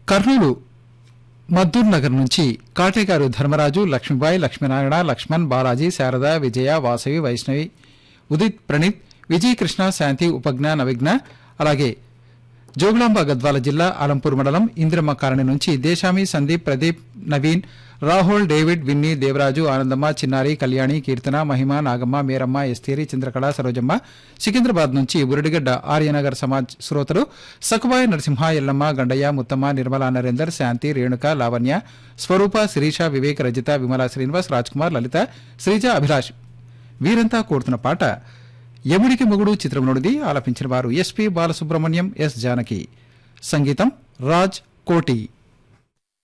కర్నూలు మద్దూర్ నగర్ నుంచి కాటేగారు ధర్మరాజు లక్ష్మీబాయి లక్ష్మీనారాయణ లక్ష్మణ్ బాలాజీ శారద విజయ వాసవి వైష్ణవి ఉదిత్ ప్రణీత్ విజయ్ కృష్ణ శాంతి ఉపజ్ఞ నవిఘ్న అలాగే జోగులాంబ గద్వాల జిల్లా అలంపూర్ మండలం ఇంద్రమ్మ కాలనీ నుంచి దేశామి సందీప్ ప్రదీప్ నవీన్ రాహుల్ డేవిడ్ విన్నీ దేవరాజు ఆనందమ్మ చిన్నారి కళ్యాణి కీర్తన మహిమ నాగమ్మ మేరమ్మ ఎస్తేరి చంద్రకళ సరోజమ్మ సికింద్రాబాద్ నుంచి బురడిగడ్డ ఆర్యనగర్ సమాజ్ శ్రోతలు సకుబాయి నరసింహ ఎల్లమ్మ గండయ్య ముత్తమ్మ నిర్మలా నరేందర్ శాంతి రేణుక లావణ్య స్వరూప శిరీష వివేక్ రజిత విమల శ్రీనివాస్ రాజ్ కుమార్ లలిత శ్రీజ అభిలాష్ వీరంతా కోరుతున్న పాట యముడికి మొగుడు చిత్రంలోనిది ఆలపించిన వారు ఎస్పి బాలసుబ్రహ్మణ్యం ఎస్ జానకి సంగీతం రాజ్ కోటి